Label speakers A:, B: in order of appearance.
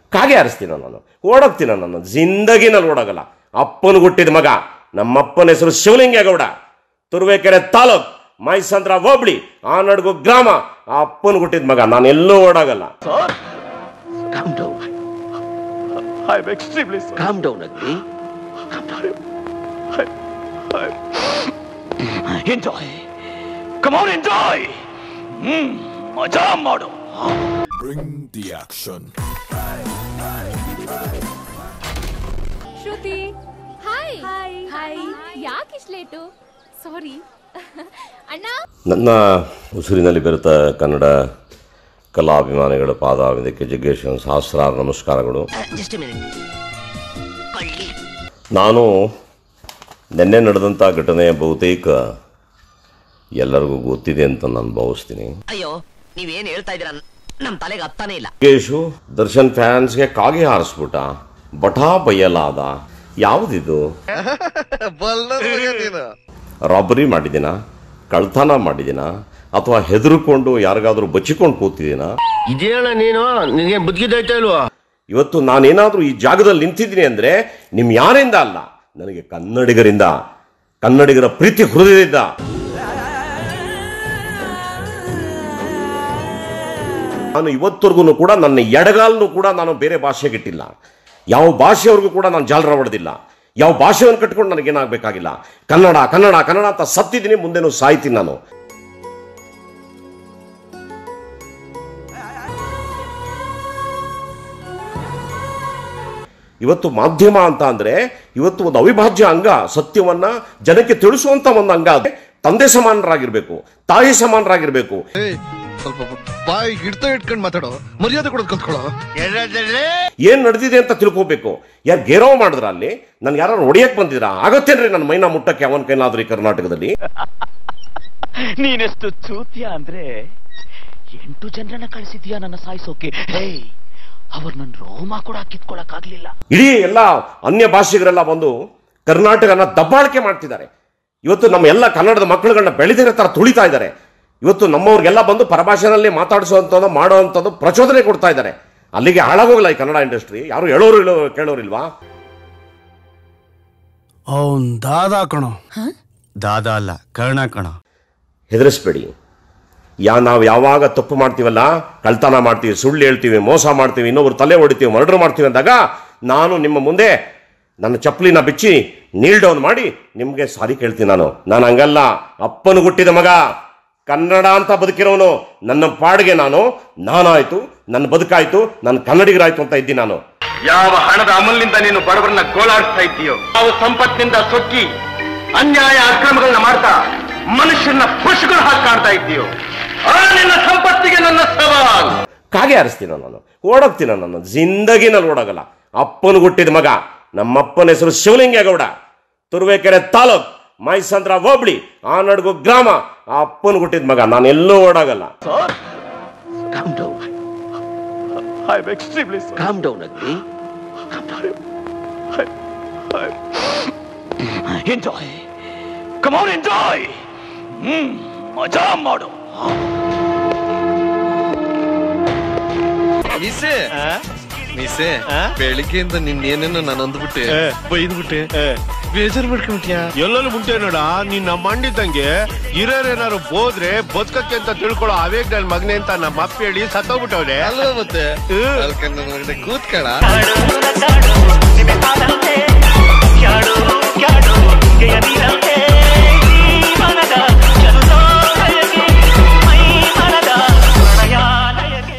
A: ಕಾಗೆ ಹಾರಿಸ್ತೀನ ನಾನು ಓಡೋಗ್ತೀನ ನಾನು ಜಿಂದಗಿನಲ್ಲಿ ಓಡೋಗಲ್ಲ ಅಪ್ಪನ ಹುಟ್ಟಿದ ಮಗ ನಮ್ಮಪ್ಪನ ಹೆಸರು ಶಿವಲಿಂಗೇಗೌಡ ತುರುವೇಕೆರೆ ತಾಲೂಕ್ ಮೈಸಂದ್ರ ಹೋಬಳಿ ಆನಡ್ಗು ಗ್ರಾಮ ಆ ಅಪ್ಪನ ಹುಟ್ಟಿದ ಮಗ ನಾನು ಎಲ್ಲೂ ಓಡೋಗಲ್ಲ
B: Calm down.
C: I'm extremely sorry.
B: Calm down, Agni. Calm down.
C: Enjoy. Come on, enjoy. Hmm. ಮಜಾ ಮಾಡು
D: Bring the action.
E: Shruti hi hi hi ಯಾಕೆ ಇಷ್ಟು ಲೇಟು ಸಾರಿ ಅಣ್ಣ
A: ನನ್ನ ಉಸಿರಿನಲ್ಲಿ ಬೆರೆತ ಕನ್ನಡ ಕಲಾಭಿಮಾನಿಗಳ ಪಾದಾವಿದಕ್ಕೆ ಜಗ್ಗೇಶ್ ಸಹಸ್ರಾರು ನಮಸ್ಕಾರಗಳು
B: Just a minute. ಕಳ್ಳಿ
A: ನಾನು ನಿನ್ನೆ ನಡೆದಂಥ ಘಟನೆಯ ಬಹುತೇಕ ಎಲ್ಲರಿಗೂ ಗೊತ್ತಿದೆ ಅಂತ ನಾನು ಭಾವಿಸ್ತೀನಿ
B: ಅಯ್ಯೋ ನೀವೇನ್ ಹೇಳ್ತಾ ಇದೀರ ನಮ್ ತಲೆಗೆ ಹತ್ತಾನೇ ಇಲ್ಲ
A: ಜಗ್ಗೇಶು ದರ್ಶನ್ ಫ್ಯಾನ್ಸ್ಗೆ ಕಾಗೆ ಹಾರಿಸ್ಬಿಟ್ಟ ಬಠಾ ಬಯ್ಯಲಾದ ಯಾವುದಿದು ರಾಬರಿ ಮಾಡಿದಿನ ಕಳ್ತನ ಮಾಡಿದಿನ ಅಥವಾ ಹೆದರ್ಕೊಂಡು ಯಾರಿಗಾದ್ರೂ ಬಚ್ಚಿಕೊಂಡು ಕೂತಿದ್ದೀನ
F: ಇದೇಳ ನೀನು ನಿನಗೆ ಬುದ್ಧಿದೈತೆ ಇಲ್ವಾ
A: ಇವತ್ತು ನಾನೇನಾದ್ರೂ ಈ ಜಾಗದಲ್ಲಿ ನಿಂತಿದ್ದೀನಿ ಅಂದ್ರೆ ನಿಮ್ ಯಾರಿಂದ ಅಲ್ಲ ನನಗೆ ಕನ್ನಡಿಗರಿಂದ ಕನ್ನಡಿಗರ ಪ್ರೀತಿ ಹೃದಯದಿಂದ ನಾನು ಇವತ್ತವರೆಗೂ ಕೂಡ ನನ್ನ ಎಡಗಾಲನ್ನು ಕೂಡ ನಾನು ಬೇರೆ ಭಾಷೆಗಿಟ್ಟಿಲ್ಲ ಯಾವ ಭಾಷೆಯವ್ರಿಗೂ ಕೂಡ ನಾನು ಜಾಲರ ಹೊಡೆದಿಲ್ಲ ಯಾವ ಭಾಷೆಯನ್ನು ಕಟ್ಕೊಂಡು ನನಗೇನಾಗಬೇಕಾಗಿಲ್ಲ ಕನ್ನಡ ಕನ್ನಡ ಕನ್ನಡ ಅಂತ ಸತ್ತಿದ್ದೀನಿ ಮುಂದೆನೂ ಸಾಯ್ತೀನಿ ನಾನು ಇವತ್ತು ಮಾಧ್ಯಮ ಅಂತ ಅಂದ್ರೆ ಇವತ್ತು ಒಂದು ಅವಿಭಾಜ್ಯ ಅಂಗ ಸತ್ಯವನ್ನ ಜನಕ್ಕೆ ತಿಳಿಸುವಂತ ಒಂದು ಅಂಗ ಅದು ತಂದೆ ಸಮಾನರಾಗಿರ್ಬೇಕು ತಾಯಿ ಸಮಾನರಾಗಿರ್ಬೇಕು
G: ಸ್ವಲ್ಪ ಬಾಯಿ ಹಿಡ್ತಾ ಇಟ್ಕೊಂಡು ಮಾತಾಡೋ ಮರ್ಯಾದೆ ಕೊಡೋದು ಕಲ್ತ್ಕೊಳ್ಳೋ
A: ಏನ್ ನಡೆದಿದೆ ಅಂತ ತಿಳ್ಕೋಬೇಕು ಯಾರು ಗೇರವ್ ಮಾಡಿದ್ರ ಅಲ್ಲಿ ನನ್ ಯಾರು ಹೊಡಿಯಕ್ ಬಂದಿದ್ರ ಆಗತ್ತೇನ್ರಿ ನನ್ನ ಮೈನ ಮುಟ್ಟಕ್ಕೆ ಅವನ ಕೈಲಾದ್ರೂ ಈ ಕರ್ನಾಟಕದಲ್ಲಿ
C: ನೀನೆಷ್ಟು ಚೂತ್ಯ ಅಂದ್ರೆ ಎಂಟು ಜನರನ್ನ ಕಳಿಸಿದ್ಯಾ ನನ್ನ ಸಾಯಿಸೋಕೆ ಹೇ ಅವ್ರು ನನ್ನ ರೋಮ ಕೂಡ ಕಿತ್ಕೊಳಕ್ ಆಗ್ಲಿಲ್ಲ
A: ಇಡೀ ಎಲ್ಲ ಅನ್ಯ ಭಾಷಿಗರೆಲ್ಲ ಬಂದು ಕರ್ನಾಟಕನ ದಬ್ಬಾಳಿಕೆ ಮಾಡ್ತಿದ್ದಾರೆ ಇವತ್ತು ನಮ್ಮ ಎಲ್ಲ ಕನ್ನಡದ ಮಕ್ಕಳುಗಳನ್ನ ಬೆಳೆದಿರೋ ತರ ತುಳಿತಾ ಇದ್ದಾರೆ ಇವತ್ತು ನಮ್ಮವ್ರಿಗೆಲ್ಲ ಬಂದು ಪರಭಾಷೆನಲ್ಲಿ ಮಾತಾಡಿಸುವಂಥದ್ದು ಮಾಡುವಂಥದ್ದು ಪ್ರಚೋದನೆ ಕೊಡ್ತಾ ಇದ್ದಾರೆ ಅಲ್ಲಿಗೆ ಹಾಳಾಗೋಗಲ್ಲ ಈ ಕನ್ನಡ ಇಂಡಸ್ಟ್ರಿ ಯಾರು ಹೇಳೋರು ಇಲ್ಲೋ ಕೇಳೋರಿಲ್ವಾ
H: ಅವನ್ ದಾದಾ ಕಣೋ
I: ದಾದಾ ಅಲ್ಲ ಕರ್ಣ ಕಣ
A: ಹೆದರಿಸ್ಬೇಡಿ ಯಾ ನಾವು ಯಾವಾಗ ತಪ್ಪು ಮಾಡ್ತೀವಲ್ಲ ಕಳ್ತನ ಮಾಡ್ತೀವಿ ಸುಳ್ಳು ಹೇಳ್ತೀವಿ ಮೋಸ ಮಾಡ್ತೀವಿ ಇನ್ನೊಬ್ರು ತಲೆ ಹೊಡಿತೀವಿ ಮರ್ಡರ್ ಮಾಡ್ತೀವಿ ಅಂದಾಗ ನಾನು ನಿಮ್ಮ ಮುಂದೆ ನನ್ನ ಚಪ್ಪಲಿನ ಬಿಚ್ಚಿ ನೀಲ್ ಡೌನ್ ಮಾಡಿ ನಿಮಗೆ ಸಾರಿ ಕೇಳ್ತೀನಿ ನಾನು ನಾನು ಹಂಗಲ್ಲ ಅಪ್ಪನು ಹುಟ್ಟಿದ ಮಗ ಕನ್ನಡ ಅಂತ ಬದುಕಿರೋನು ನನ್ನ ಪಾಡಿಗೆ ನಾನು ನಾನಾಯ್ತು ನನ್ನ ಬದುಕಾಯ್ತು ನನ್ನ ಕನ್ನಡಿಗರಾಯ್ತು ಅಂತ ಇದ್ದೀನಿ ನಾನು
F: ಯಾವ ಹಣದ ಅಮಲ್ನಿಂದ ನೀನು ಬಡವರನ್ನ ಗೋಳಾಡಿಸ್ತಾ ಇದ್ದೀಯೋ ಯಾವ ಸಂಪತ್ತಿನಿಂದ ಸೊಕ್ಕಿ ಅನ್ಯಾಯ ಅಕ್ರಮಗಳನ್ನ ಮಾಡ್ತಾ ಮನುಷ್ಯನ ಪಶುಗಳು ಹಾಕಿ ಕಾಣ್ತಾ ಇದ್ದೀಯೋ ಆ ನಿನ್ನ ಸಂಪತ್ತಿಗೆ ನನ್ನ ಸವಾಲ್
A: ಕಾಗೆ ಹಾರಿಸ್ತೀನ ನಾನು ಓಡೋಗ್ತೀನ ನಾನು ಜಿಂದಗಿನಲ್ಲಿ ಓಡೋಗಲ್ಲ ಅಪ್ಪನ ಹುಟ್ಟಿದ ಮಗ ನಮ್ಮಪ್ಪನ ಹೆಸರು ಶಿವಲಿಂಗೇಗೌಡ ತುರುವೇಕೆರೆ ತಾಲೂಕ್ ಮೈಸಂದ್ರ ಹೋಬಳಿ ಆನಡ್ಗು ಗ್ರಾಮ ಆ ಅಪ್ಪನ ಹುಟ್ಟಿದ ಮಗ ನಾನು ಎಲ್ಲೂ ಓಡೋಗಲ್ಲ
B: Calm down.
C: I'm extremely sorry.
B: Calm down, Agni. Calm down.
C: Enjoy. Come on, enjoy. Hmm. ಮಜಾ ಮಾಡು
G: ಮಿಸೆ ಮಿಸೆ ಬೆಳಿಗ್ಗೆಯಿಂದ ನಿನ್ನೇನೇನೋ ನಾನು ಅಂದ್ಬಿಟ್ಟೆ ಬೈದ್ಬಿಟ್ಟೆ ಬೇಜಾರು ಮಾಡ್ಕೊಂಡ್ಯಾ
H: ಎಲ್ಲೆಲ್ಲಿ ಮುಂಟೆ ನೋಡ ನಿನ್ನ ಮಂಡಿದ್ದಂಗೆ ಹಿರಿಯರೇನಾರು ಹೋದ್ರೆ ಬದುಕಕ್ಕೆ ಅಂತ ತಿಳ್ಕೊಳ್ಳೋ ಅವೇಗ್ ನನ್ ಮಗನೆ ಅಂತ ನಮ್ಮ ಅಪ್ಪ ಹೇಳಿ ಸತ್ತೋಗ್ಬಿಟ್ಟವ್ರೆ
G: ಅಲ್ವಾ ಮತ್ತೆ ಅಲ್ಕ ನನ್ನ ಮಗನೇ ಕೂತ್ಕಳ
C: ಕಾಡು, ಕಾಡು, ನಿಮಗೆ